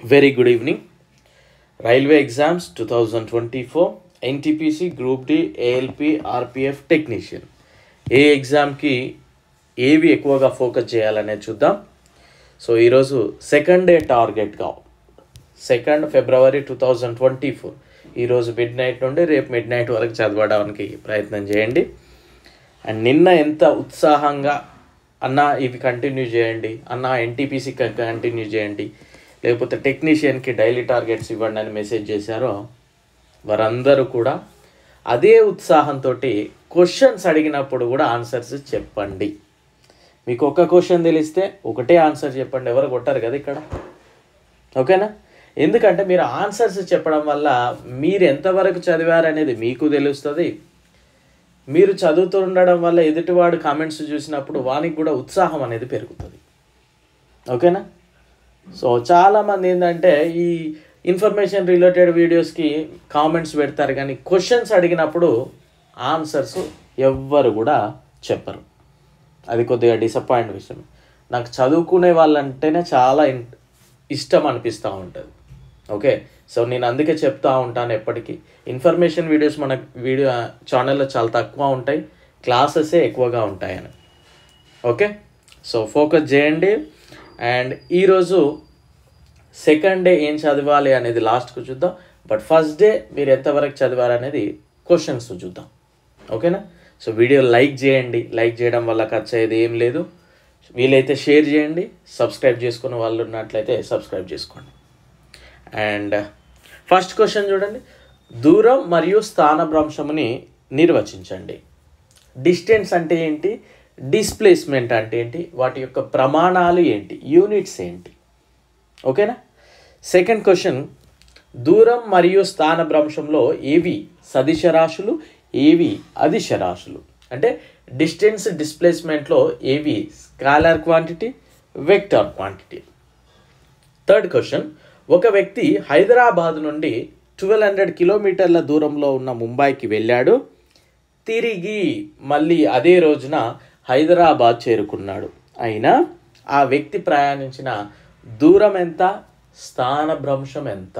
very good evening railway exams two thousand twenty four NTPC group D ALP RPF technician ఏ ఎగ్జామ్కి ఏవి ఎక్కువగా focus చేయాలనేది చూద్దాం సో ఈరోజు సెకండ్ డే టార్గెట్గా second February two thousand twenty four ఈరోజు మిడ్ నైట్ నుండి రేపు మిడ్ నైట్ వరకు చదవడానికి ప్రయత్నం చేయండి అండ్ నిన్న ఎంత ఉత్సాహంగా అన్న ఇవి కంటిన్యూ చేయండి అన్న ఎన్టీపీసీ కంటిన్యూ చేయండి లేకపోతే టెక్నీషియన్కి డైలీ టార్గెట్స్ ఇవ్వండి అని మెసేజ్ చేశారో వారందరూ కూడా అదే ఉత్సాహంతో క్వశ్చన్స్ అడిగినప్పుడు కూడా ఆన్సర్స్ చెప్పండి మీకు ఒక్క క్వశ్చన్ తెలిస్తే ఒకటే ఆన్సర్ చెప్పండి ఎవరు కొట్టారు కదా ఇక్కడ ఓకేనా ఎందుకంటే మీరు ఆన్సర్స్ చెప్పడం వల్ల మీరు ఎంతవరకు చదివారనేది మీకు తెలుస్తుంది మీరు చదువుతూ ఉండడం వల్ల ఎదుటివాడు కామెంట్స్ చూసినప్పుడు వానికి కూడా ఉత్సాహం అనేది పెరుగుతుంది ఓకేనా సో చాలామంది ఏంటంటే ఈ ఇన్ఫర్మేషన్ రిలేటెడ్ వీడియోస్కి కామెంట్స్ పెడతారు కానీ క్వశ్చన్స్ అడిగినప్పుడు ఆన్సర్స్ ఎవ్వరు కూడా చెప్పరు అది కొద్దిగా డిసప్పాయింట్ విషయం నాకు చదువుకునే వాళ్ళంటేనే చాలా ఇన్- ఇష్టం అనిపిస్తూ ఉంటుంది ఓకే సో నేను అందుకే చెప్తా ఉంటాను ఎప్పటికీ ఇన్ఫర్మేషన్ వీడియోస్ మన వీడియో ఛానల్లో చాలా తక్కువ ఉంటాయి క్లాసెసే ఎక్కువగా ఉంటాయని ఓకే సో ఫోకస్ చేయండి అండ్ ఈరోజు సెకండ్ డే ఏం చదవాలి అనేది లాస్ట్కు చూద్దాం బట్ ఫస్ట్ డే మీరు ఎంతవరకు చదివారు అనేది క్వశ్చన్స్ చూద్దాం ఓకేనా సో వీడియో లైక్ చేయండి లైక్ చేయడం వల్ల ఖర్చు అయ్యేది ఏం లేదు వీలైతే షేర్ చేయండి సబ్స్క్రైబ్ చేసుకున్న వాళ్ళు ఉన్నట్లయితే సబ్స్క్రైబ్ చేసుకోండి అండ్ ఫస్ట్ క్వశ్చన్ చూడండి దూరం మరియు స్థానభ్రంశముని నిర్వచించండి డిస్టెన్స్ అంటే ఏంటి డిస్ప్లేస్మెంట్ అంటే ఏంటి వాటి యొక్క ప్రమాణాలు ఏంటి యూనిట్స్ ఏంటి ఓకేనా సెకండ్ క్వశ్చన్ దూరం మరియు స్థానభ్రంశంలో ఏవి సదిశ రాశులు ఏవి అదిశ రాశులు అంటే డిస్టెన్స్ డిస్ప్లేస్మెంట్లో ఏవి scalar quantity vector quantity third question ఒక వ్యక్తి హైదరాబాద్ నుండి ట్వెల్వ్ హండ్రెడ్ కిలోమీటర్ల దూరంలో ఉన్న ముంబైకి వెళ్ళాడు తిరిగి మళ్ళీ అదే రోజున హైదరాబాద్ చేరుకున్నాడు అయినా ఆ వ్యక్తి ప్రయాణించిన దూరం ఎంత స్థానభ్రంశం ఎంత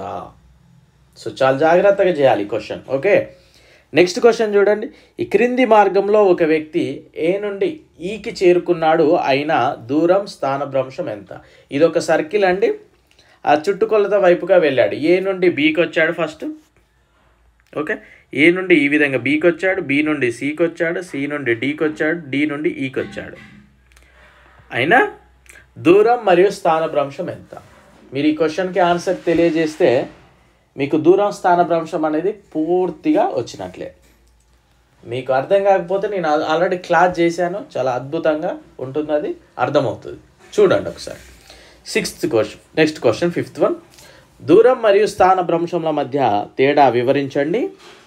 సో చాలా జాగ్రత్తగా చేయాలి క్వశ్చన్ ఓకే నెక్స్ట్ క్వశ్చన్ చూడండి ఈ క్రింది మార్గంలో ఒక వ్యక్తి ఏ నుండి ఈకి చేరుకున్నాడు అయినా దూరం స్థానభ్రంశం ఎంత ఇది ఒక సర్కిల్ అండి ఆ చుట్టుకొలత వైపుగా వెళ్ళాడు ఏ నుండి బీకి వచ్చాడు ఫస్ట్ ఓకే ఏ నుండి ఈ విధంగా బీకి వచ్చాడు బి నుండి సికి వచ్చాడు సి నుండి డీకి వచ్చాడు డి నుండి ఈకి వచ్చాడు అయినా దూరం మరియు స్థానభ్రంశం ఎంత మీరు ఈ క్వశ్చన్కి ఆన్సర్ తెలియజేస్తే మీకు దూరం స్థానభ్రంశం అనేది పూర్తిగా వచ్చినట్లే మీకు అర్థం కాకపోతే నేను ఆల్- ఆల్రెడీ క్లాస్ చేశాను చాలా అద్భుతంగా ఉంటుంది అది అర్థమవుతుంది చూడండి ఒకసారి sixth question next question fifth one దూరం మరియు స్థాన భ్రంశంల మధ్య తేడా వివరించండి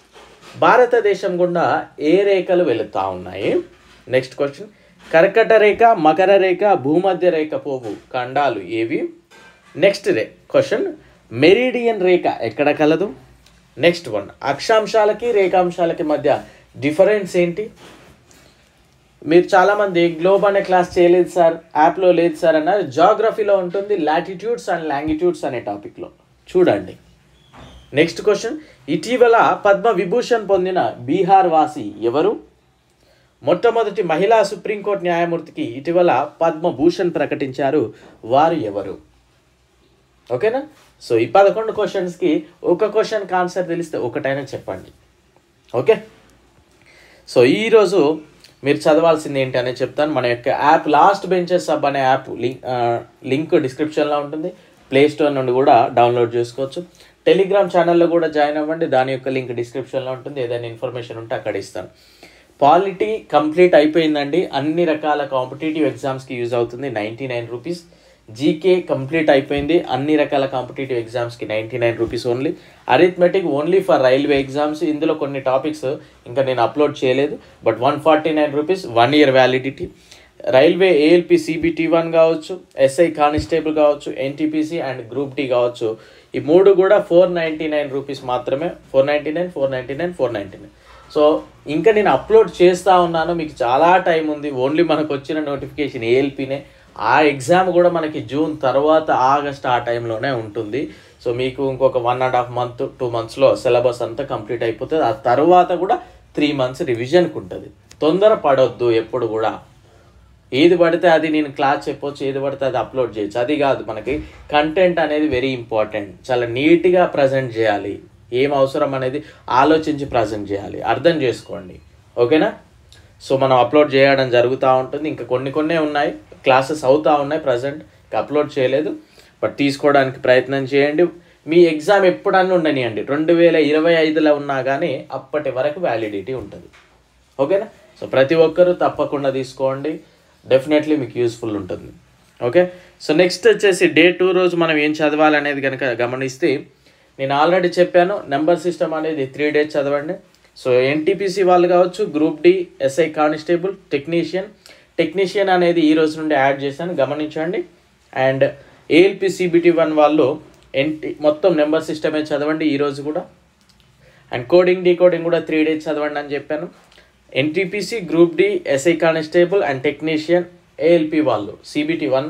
భారతదేశం గుండా ఏ రేఖలు వెళుతూ ఉన్నాయి నెక్స్ట్ క్వశ్చన్ కర్కట రేఖ మకర రేఖ భూమధ్య రేఖ పోవు ఖండాలు ఏవి నెక్స్ట్ రే క్వశ్చన్ మెరిడియన్ రేఖ ఎక్కడ కలదు నెక్స్ట్ వన్ అక్షాంశాలకి రేఖాంశాలకి మధ్య డిఫరెన్స్ ఏంటి మీరు చాలామంది గ్లోబ్ అనే క్లాస్ చేయలేదు సార్ యాప్లో లేదు సార్ అన్నారు జాగ్రఫీలో ఉంటుంది లాటిట్యూడ్స్ అండ్ లాంగిట్యూడ్స్ అనే టాపిక్లో చూడండి నెక్స్ట్ క్వశ్చన్ ఇటీవల పద్మ విభూషణ్ పొందిన బీహార్ వాసి ఎవరు మొట్టమొదటి మహిళా సుప్రీంకోర్టు న్యాయమూర్తికి ఇటీవల పద్మభూషణ్ ప్రకటించారు వారు ఎవరు ఓకేనా సో ఈ పదకొండు క్వశ్చన్స్కి ఒక క్వశ్చన్కి ఆన్సర్ తెలిస్తే ఒకటైనా చెప్పండి ఓకే సో ఈరోజు మీరు చదవాల్సింది ఏంటి అనేది చెప్తాను మన యొక్క యాప్ లాస్ట్ బెంచెస్ సబ్ అనే యాప్ లింక్ లింక్ డిస్క్రిప్షన్లో ఉంటుంది ప్లే స్టోర్ నుండి కూడా డౌన్లోడ్ చేసుకోవచ్చు టెలిగ్రామ్ ఛానల్లో కూడా జాయిన్ అవ్వండి దాని యొక్క లింక్ డిస్క్రిప్షన్లో ఉంటుంది ఏదైనా ఇన్ఫర్మేషన్ ఉంటే అక్కడ ఇస్తాను పాలిటీ కంప్లీట్ అయిపోయిందండి అన్ని రకాల కాంపిటేటివ్ ఎగ్జామ్స్కి యూజ్ అవుతుంది ninety nine rupees GK complete అయిపోయింది అన్ని రకాల కాంపిటేటివ్ ఎగ్జామ్స్కి ninety nine rupees only arithmetic only for railway exams ఇందులో కొన్ని టాపిక్స్ ఇంకా నేను అప్లోడ్ చేయలేదు but one forty nine rupees one year validity railway ALP CBT one కావచ్చు ఎస్ఐ కానిస్టేబుల్ కావచ్చు ఎన్టీపీసీ అండ్ గ్రూప్ టీ కావచ్చు ఈ మూడు కూడా ఫోర్ నైంటీ నైన్ రూపీస్ మాత్రమే four ninety nine four ninety nine four ninety nine so ఇంకా నేను upload చేస్తూ ఉన్నాను మీకు చాలా టైం ఉంది ఓన్లీ మనకు వచ్చిన నోటిఫికేషన్ ఏఎల్పీనే ఆ ఎగ్జామ్ కూడా మనకి జూన్ తర్వాత ఆగస్ట్ ఆ టైంలోనే ఉంటుంది సో మీకు ఇంకొక one and half month two మంత్స్లో సిలబస్ అంతా కంప్లీట్ అయిపోతుంది ఆ తర్వాత కూడా త్రీ మంత్స్ రివిజన్కి ఉంటుంది తొందర పడొద్దు ఎప్పుడు కూడా ఏది పడితే అది నేను క్లాస్ చెప్పొచ్చు ఏది పడితే అది అప్లోడ్ చేయొచ్చు అది కాదు మనకి కంటెంట్ అనేది వెరీ ఇంపార్టెంట్ చాలా నీట్గా ప్రజెంట్ చేయాలి ఏం అవసరం అనేది ఆలోచించి ప్రజెంట్ చేయాలి అర్థం చేసుకోండి ఓకేనా సో మనం అప్లోడ్ చేయడం జరుగుతూ ఉంటుంది ఇంకా కొన్ని కొన్నే ఉన్నాయి క్లాసెస్ అవుతూ ఉన్నాయి ప్రజెంట్ ఇంకా అప్లోడ్ చేయలేదు బట్ తీసుకోవడానికి ప్రయత్నం చేయండి మీ ఎగ్జామ్ ఎప్పుడన్నా ఉండనియండి రెండు వేల ఇరవై ఐదులో ఉన్నా కానీ అప్పటి వరకు వ్యాలిడిటీ ఉంటుంది ఓకేనా సో ప్రతి ఒక్కరూ తప్పకుండా తీసుకోండి డెఫినెట్లీ మీకు యూస్ఫుల్ ఉంటుంది ఓకే సో నెక్స్ట్ వచ్చేసి డే టూ రోజు మనం ఏం చదవాలనేది కనుక గమనిస్తే నేను ఆల్రెడీ చెప్పాను నెంబర్ సిస్టమ్ అనేది త్రీ డేస్ చదవండి సో ఎన్టీపీసీ వాళ్ళు కావచ్చు group D SI constable technician technician అనేది ఈ రోజు నుండి యాడ్ చేశాను గమనించండి అండ్ ఏఎల్పి సిబిటి వన్ వాళ్ళు ఎన్టీ మొత్తం నెంబర్ సిస్టమే చదవండి ఈ రోజు కూడా అండ్ కోడింగ్ డీకోడింగ్ కూడా త్రీ డేస్ చదవండి అని చెప్పాను NTPC group D SI constable and technician ALP వాళ్ళు సిబిటి వన్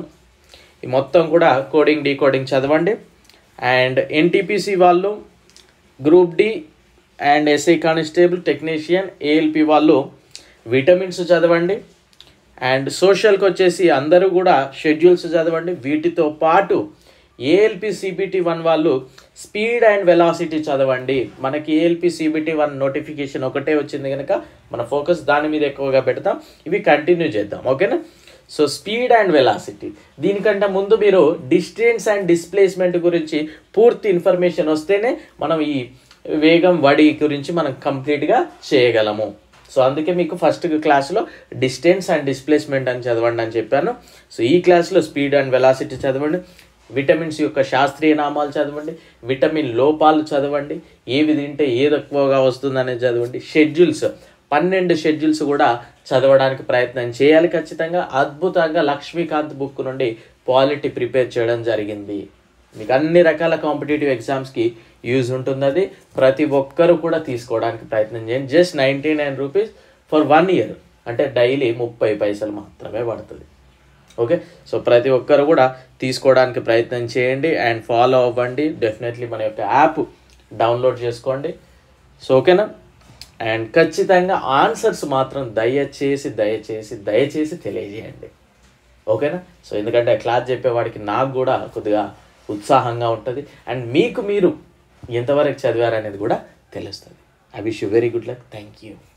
ఈ మొత్తం కూడా కోడింగ్ డీకోడింగ్ చదవండి అండ్ ఎన్టీపీసీ వాళ్ళు group D and SI constable technician ALP వాళ్ళు విటమిన్స్ చదవండి అండ్ సోషల్కి వచ్చేసి అందరూ కూడా షెడ్యూల్స్ చదవండి వీటితో పాటు ఏఎల్పి సిబిటి వన్ వాళ్ళు స్పీడ్ అండ్ వెలాసిటీ చదవండి మనకి ఏఎల్పి సిబిటి వన్ నోటిఫికేషన్ ఒకటే వచ్చింది కనుక మన ఫోకస్ దాని మీద ఎక్కువగా పెడతాం ఇవి కంటిన్యూ చేద్దాం ఓకేనా సో స్పీడ్ అండ్ వెలాసిటీ దీనికంటే ముందు మీరు డిస్టెన్స్ అండ్ డిస్ప్లేస్మెంట్ గురించి పూర్తి ఇన్ఫర్మేషన్ వస్తేనే మనం ఈ వేగం వడి గురించి మనం కంప్లీట్గా చేయగలము సో అందుకే మీకు ఫస్ట్ క్లాస్లో డిస్టెన్స్ అండ్ డిస్ప్లేస్మెంట్ అని చదవండి అని చెప్పాను సో ఈ క్లాస్లో స్పీడ్ అండ్ వెలాసిటీ చదవండి విటమిన్స్ యొక్క శాస్త్రీయ నామాలు చదవండి విటమిన్ లోపాలు చదవండి ఏవి తింటే ఏది ఎక్కువగా వస్తుందనేది చదవండి షెడ్యూల్స్ పన్నెండు షెడ్యూల్స్ కూడా చదవడానికి ప్రయత్నం చేయాలి ఖచ్చితంగా అద్భుతంగా లక్ష్మీకాంత్ బుక్ నుండి పాలిటీ ప్రిపేర్ చేయడం జరిగింది మీకు అన్ని రకాల కాంపిటేటివ్ ఎగ్జామ్స్కి యూజ్ ఉంటుంది అది ప్రతి ఒక్కరు కూడా తీసుకోవడానికి ప్రయత్నం చేయండి just ninety nine rupees for one year అంటే డైలీ ముప్పై పైసలు మాత్రమే పడుతుంది ఓకే సో ప్రతి ఒక్కరు కూడా తీసుకోవడానికి ప్రయత్నం చేయండి అండ్ ఫాలో అవ్వండి డెఫినెట్లీ మన యొక్క యాప్ డౌన్లోడ్ చేసుకోండి సో ఓకేనా అండ్ ఖచ్చితంగా ఆన్సర్స్ మాత్రం దయచేసి దయచేసి దయచేసి తెలియజేయండి ఓకేనా సో ఎందుకంటే క్లాస్ చెప్పేవాడికి నాకు కూడా కొద్దిగా ఉత్సాహంగా ఉంటుంది అండ్ మీకు మీరు ఎంతవరకు చదివారనేది కూడా తెలుస్తుంది I wish you very good luck thank you